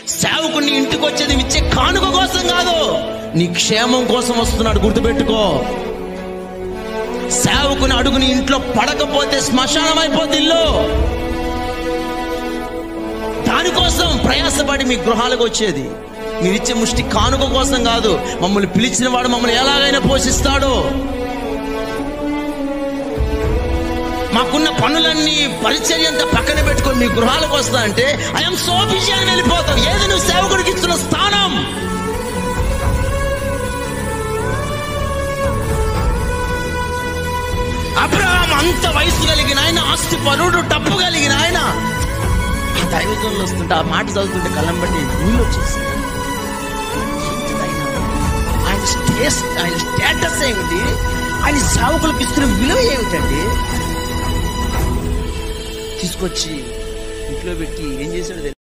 సేవకుని ఇంటికి వచ్చేది ఇచ్చే కానుక కోసం కాదు నీ క్షేమం కోసం వస్తున్నాడు గుర్తుపెట్టుకో సేవకుని అడుగుని ఇంట్లో పడకపోతే శ్మశానం అయిపోద్ది ఇల్లు దానికోసం ప్రయాసపడి మీ గృహాలకు వచ్చేది మీరిచ్చే ముష్టి కానుక కోసం కాదు మమ్మల్ని పిలిచిన వాడు మమ్మల్ని ఎలాగైనా పోషిస్తాడు మాకున్న పనులన్నీ పరిచర్య అంతా పక్కన పెట్టుకొని మీ గృహాలకు వస్తా అంటే ఐఎమ్ సో బిజీ అని వెళ్ళిపోతాం ఏది నువ్వు సేవకుడికి ఇస్తున్న స్థానం అబ్రహాం అంత వయసు కలిగిన ఆయన ఆస్తి పరుడు డబ్బు కలిగిన ఆయన ఆ దైవజనులు వస్తుంటే ఆ మాట చదువుతుంటే కళ్ళం బట్టి నీళ్ళు వచ్చేసి ఆయన స్టేస్ ఆయన స్టేటస్ ఏమిటి ఆయన సేవకులకు ఇస్తున్న విలువ ఏమిటండి తీసుకొచ్చి ఇంట్లో పెట్టి ఏం చేశాడు తెలుసా?